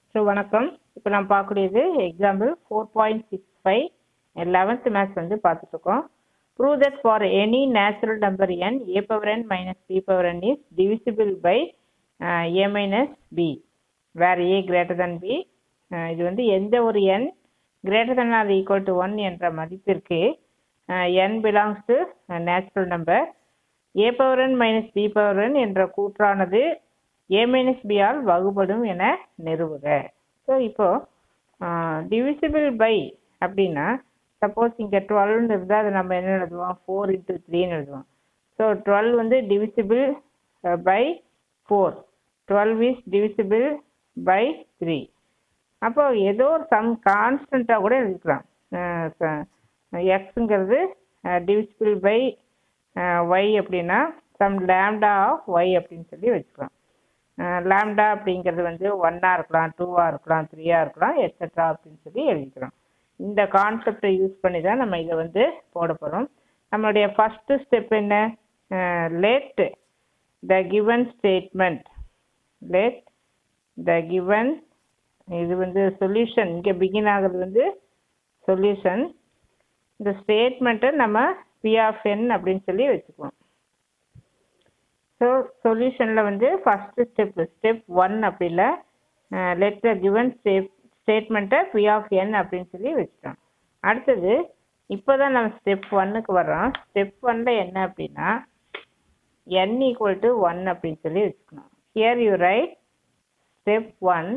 So வணக்கம் இப்போ நம்ம பார்க்கக்கூடியது example four point six five eleventh maths வந்து பார்த்துட்ருக்கோம் prove that for any natural number n a power n minus b power n is divisible by a minus b where a greater than b இது வந்து எந்த ஒரு n greater than or equal to one என்ற மதிப்பிற்கு n belongs to natural number a power n minus b power n என்ற கூற்றானது a minus b ஆல் வகுபடும் என நிறுவுக ஸோ இப்போ டிவிசிபிள் பை அப்படின்னா சப்போஸ் இங்கே டுவெல்னு இருந்தால் அதை நம்ம என்ன எழுதுவோம் ஃபோர் இன்ட்டு த்ரீன்னு எழுதுவோம் ஸோ டுவெல் வந்து divisible by four twelve is divisible by three அப்போ ஏதோ ஒரு சம் கான்ஸ்டண்ட்டாக கூட எழுதிக்கலாம் எக்ஸுங்கிறது டிவிசிபிள் பை ஒய் அப்படின்னா சம் லேம்டா ஆஃப் ஒய் அப்படின்னு சொல்லி வச்சுக்கலாம் லேம்டா அப்படிங்கிறது வந்து ஒன்னாக இருக்கலாம் டூவாக இருக்கலாம் த்ரீயாக இருக்கலாம் எட்ஸெட்ரா அப்படின்னு சொல்லி எழுதிக்கலாம் இந்த கான்செப்டை யூஸ் பண்ணி தான் நம்ம இதை வந்து போட போகிறோம் நம்மளுடைய ஃபஸ்ட்டு ஸ்டெப் என்ன let the given statement let the given இது வந்து சொல்யூஷன் இங்கே பிகின் ஆகுறது வந்து சொல்யூஷன் இந்த ஸ்டேட்மெண்ட்டை நம்ம பி ஆஃப் என் அப்படின்னு சொல்லி வச்சுக்குவோம் ஸோ சொல்யூஷனில் வந்து ஃபஸ்ட்டு ஸ்டெப் ஸ்டெப் ஒன் அப்படி இல்லை லெட் த கிவன் ஸ்டெப் ஸ்டேட்மெண்ட்டை பி ஆஃப் என் அப்படின்னு சொல்லி வச்சுட்டோம் அடுத்தது இப்போ தான் நம்ம ஸ்டெப் ஒன்னுக்கு வர்றோம் ஸ்டெப் ஒன்னில் என்ன அப்படின்னா என் ஈக்குவல் டு ஒன் அப்படின்னு சொல்லி வச்சுக்கணும் here you write step one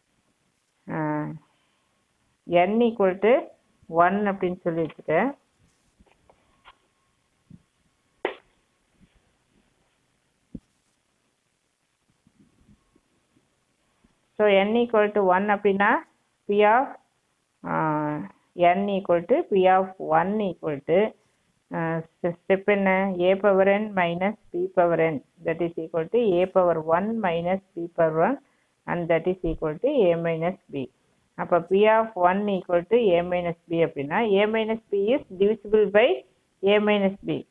n equal to one அப்படின்னு சொல்லி வச்சுட்டு so n equal to one அப்படின்னா P of n equal to P of one equal to step என்ன a power n minus b power n that is equal to a power one minus b power one and that is equal to a minus b அப்போ P of one equal to a minus b அப்படின்னா ஏ minus b is divisible by a minus b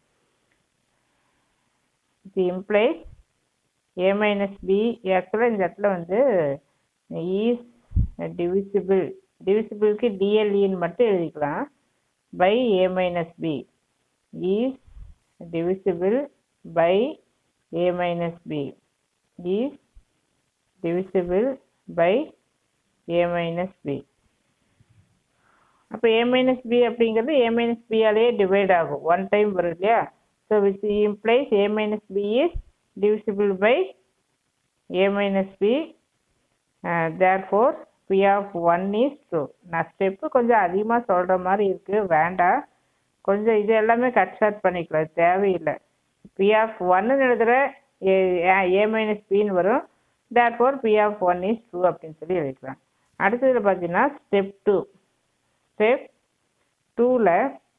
இது implies a minus b ஆக்சுவலாக இந்த இடத்துல வந்து is divisible டிவிசிபிளுக்கு டிஎல்இன்னு மட்டும் எழுதிக்கலாம் by a minus b is divisible by a minus b is divisible by a minus b அப்போ ஏ மைனஸ் பி அப்படிங்கிறது ஏ மைனஸ் பியாலேயே டிவைட் ஆகும் ஒன் டைம் வரும் இல்லையா so which implies a minus b is divisible by a minus b uh, therefore p of 1 is true நான் ஸ்டெப்பு கொஞ்சம் அதிகமாக சொல்கிற மாதிரி இருக்குது வேண்டாம் கொஞ்சம் இது எல்லாமே கட் ஷார்ட் பண்ணிக்கலாம் தேவையில்லை பி ஆஃப் ஒன்னு எழுதுகிற ஏ ஏ மைனஸ் பின்னு வரும் that for P of one is true அப்படின்னு சொல்லி எழுதிக்கலாம் அடுத்ததில் பார்த்தீங்கன்னா ஸ்டெப் டூ ஸ்டெப் டூவில்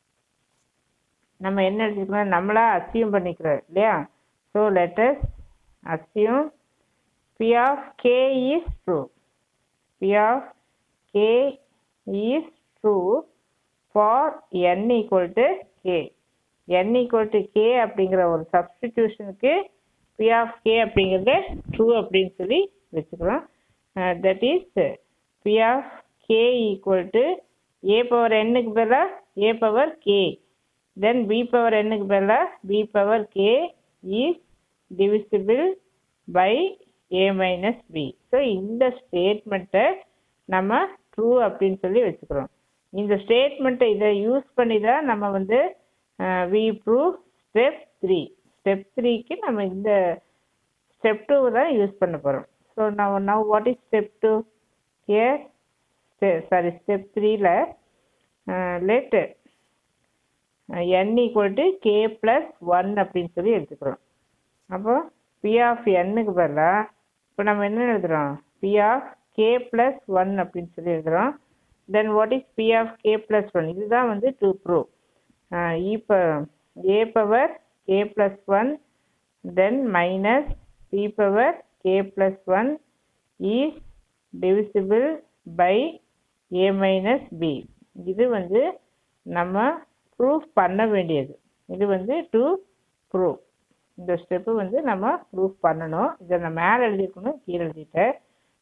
நம்ம என்ன எழுதிக்கலாம் நம்மளா அசியூம் பண்ணிக்கிறோம் இல்லையா So let us assume P of k is true. P of k is true for n equal to k. n equal to k அப்படிங்கிற ஒரு சப்ஸ்டிடியூஷனுக்கு P of k அப்படிங்கிறது true அப்படின்னு சொல்லி வச்சுக்கிறோம் that is P of k equal to a power n-க்கு பதிலாக a power k then b power n-க்கு பதிலாக b power k is divisible by a minus b so இந்த ஸ்டேட்மெண்ட்டை நம்ம ட்ரூ அப்படின்னு சொல்லி வச்சுக்கிறோம் இந்த ஸ்டேட்மெண்ட்டை இதை யூஸ் பண்ணி தான் நம்ம வந்து we prove step three step த்ரீக்கு நம்ம இந்த ஸ்டெப் டூ தான் யூஸ் பண்ண போகிறோம் so now now what is step two here sorry step த்ரீல let n equal to k plus one அப்படின்னு சொல்லி எடுத்துக்கிறோம் அப்போ பி ஆஃப் எண்ணுக்கு பதிலாக இப்போ நம்ம என்ன எழுதுகிறோம் P of k plus one அப்படின்னு சொல்லி எழுதுகிறோம் then what is P of k plus one இதுதான் வந்து டூ ப்ரூவ் இப்போ a power k plus one then minus b power k plus one is divisible by a minus b இது வந்து நம்ம proof பண்ண வேண்டியது இது வந்து டு ப்ரூவ் இந்த ஸ்டெப்பு வந்து நம்ம ப்ரூஃப் பண்ணணும் இதை நான் மேலே எழுதியிருக்கணும் கீழே எழுதிட்டேன்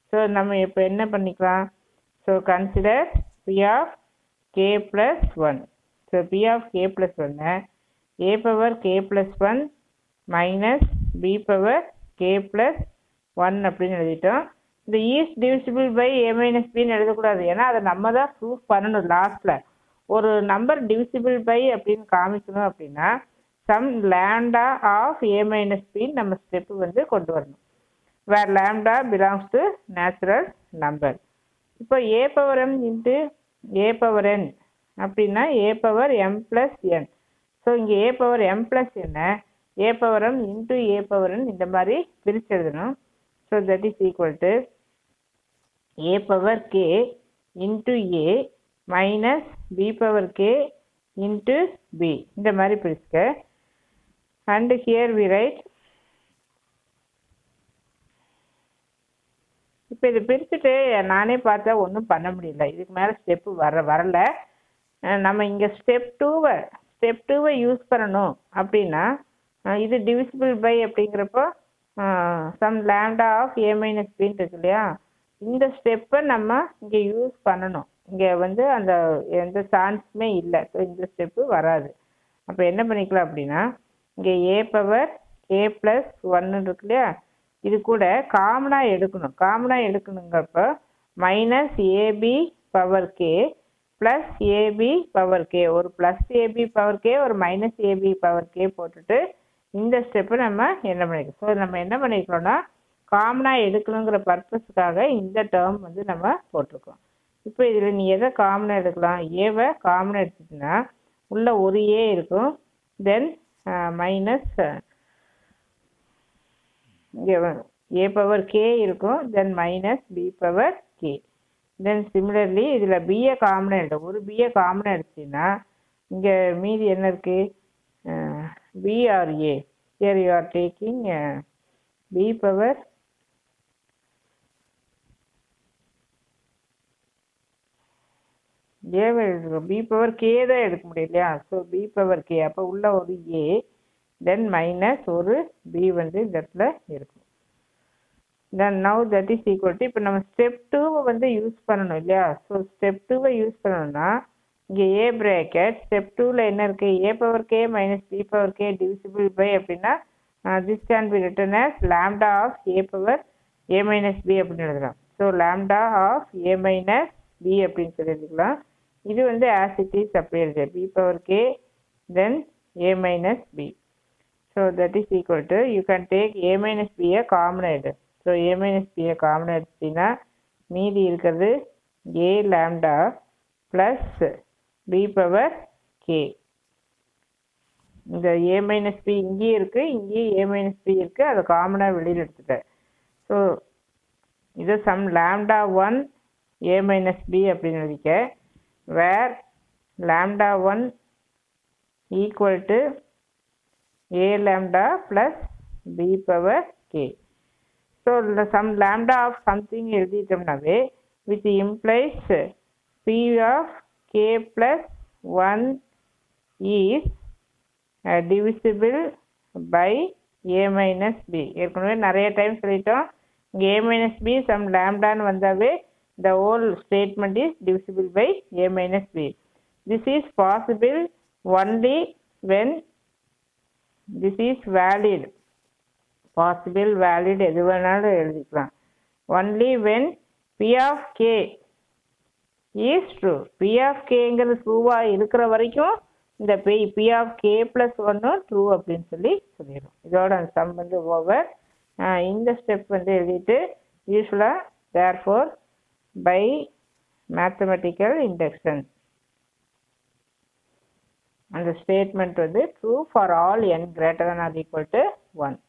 ஸோ நம்ம இப்போ என்ன பண்ணிக்கலாம் so consider P of k plus one so P of k plus ஒன்னை a power k plus one minus b power k plus one அப்படின்னு எழுதிட்டோம் இந்த is divisible by a minus பின்னு எழுதக்கூடாது ஏன்னா அதை நம்ம தான் ப்ரூஃப் பண்ணணும் லாஸ்ட்டில் ஒரு நம்பர் டிவிசிபிள் பை அப்படின்னு காமிக்கணும் அப்படின்னா sum lambda of a minus பின்னு நம்ம ஸ்டெப்பு வந்து கொண்டு வரணும் where lambda belongs to natural number இப்போ a power m into a power n அப்படின்னா a power m plus n so இங்கே ஏ பவர் எம் ப்ளஸ் என்ன a power m into a power n இந்த மாதிரி பிரித்து எழுதணும் so that is equal to a power k into a minus b power k into b இந்த மாதிரி பிரிச்சுக்க and here we write இப்போ இது பிரிச்சுட்டு நானே பார்த்தா ஒன்றும் பண்ண முடியல இதுக்கு மேலே ஸ்டெப்பு வர வரல அஹ் நம்ம இங்கே ஸ்டெப் டூவை ஸ்டெப் டூவை யூஸ் பண்ணணும் அப்படின்னா அஹ் இது டிவிசிபிள் பை அப்படிங்கிறப்போ sum lambda of a minus பின்னு இருக்கு இல்லையா இந்த ஸ்டெப்பை நம்ம இங்கே யூஸ் பண்ணணும் இங்கே வந்து அந்த எந்த சான்ஸுமே இல்லை ஸோ இந்த ஸ்டெப்பு வராது அப்போ என்ன பண்ணிக்கலாம் அப்படின்னா இங்கே ஏ பவர் ஏ ப்ளஸ் ஒன்னு இருக்கு இல்லையா இது கூட காமனாக எடுக்கணும் காமனாக எடுக்கணுங்கிறப்ப minus a b power k plus a b power k ஒரு ப்ளஸ் ஏபி பவர் கே ஒரு மைனஸ் ஏபி பவர் கே போட்டுட்டு இந்த ஸ்டெப்பை நம்ம என்ன பண்ணிக்கலாம் ஸோ நம்ம என்ன பண்ணிக்கலாம்னா காமனாக எடுக்கணுங்கிற பர்பஸ்க்காக இந்த டேர்ம் வந்து நம்ம போட்டிருக்கோம் இப்போ இதில் நீ எதை காமனாக எடுக்கலாம் ஏவை காமனாக எடுத்துட்டினா உள்ள ஒரு ஏ இருக்கும் தென் மைனஸ் இங்கே ஏ பவர் கே இருக்கும் then minus b power k then similarly இதில் பிஏ காமனாக எடுக்கும் ஒரு பிஏ காமனாக எடுத்தீங்கன்னா இங்கே மீதி என்ன இருக்குது பிஆர்ஏ here you are taking b power ஏவை எடுக்கணும் பி பவர் கே தான் எடுக்க முடியும் இல்லையா ஸோ பி பவர் கே அப்போ உள்ள ஒரு ஏ தென் மைனஸ் ஒரு பி வந்து இந்த இடத்துல இருக்கும் then now that is equal to இப்போ நம்ம ஸ்டெப் டூவை வந்து யூஸ் பண்ணணும் இல்லையா ஸோ ஸ்டெப் டூவை யூஸ் பண்ணணும்னா இங்கே ஏ ப்ராக்கெட் ஸ்டெப் டூவில் என்ன இருக்குது a power k minus b power k divisible by அப்படின்னா this can be written as lambda of a power a minus b அப்படின்னு எழுதலாம் so lambda of a minus b அப்படின்னு சொல்லி எழுதிக்கலாம் இது வந்து ஆஸ் இட் இஸ் அப்படி எழுது b power k then a minus b so that is equal to you can take a minus பியை காமன் எடு ஸோ ஏ மைனஸ் பியை காமன் எடுத்தீங்கன்னா மீதி இருக்கிறது a lambda plus b power k இந்த ஏ மைனஸ் பி இங்கேயும் இருக்குது இங்கேயும் ஏ மைனஸ் பி இருக்குது அதை காமனாக வெளியில் எடுத்துட்டேன் ஸோ இது sum lambda one a minus b அப்படின்னு எழுதிக்க where lambda one equal to a lambda plus b power k. So, the some lambda of something எழுதிட்டோம்னாவே which implies p of k plus 1 is uh, divisible by a minus b. ஏற்கனவே நிறைய time சொல்லிட்டோம் இங்கே a minus b some lambdaன்னு வந்தாவே the whole statement is divisible by a minus b. This is possible only when this is valid possible valid எது வேணாலும் எழுதிக்கலாம் only when p of k is true p of கேங்கிறது ட்ரூவாக இருக்கிற வரைக்கும் இந்த p p of k plus ஒன்னும் true அப்படின்னு சொல்லி சொல்லிடும் இதோட அந்த சம் வந்து ஓவர் இந்த ஸ்டெப் வந்து எழுதிட்டு யூஸ்வலாக therefore by mathematical induction அந்த ஸ்டேட்மெண்ட் வந்து true for all n greater than or equal to one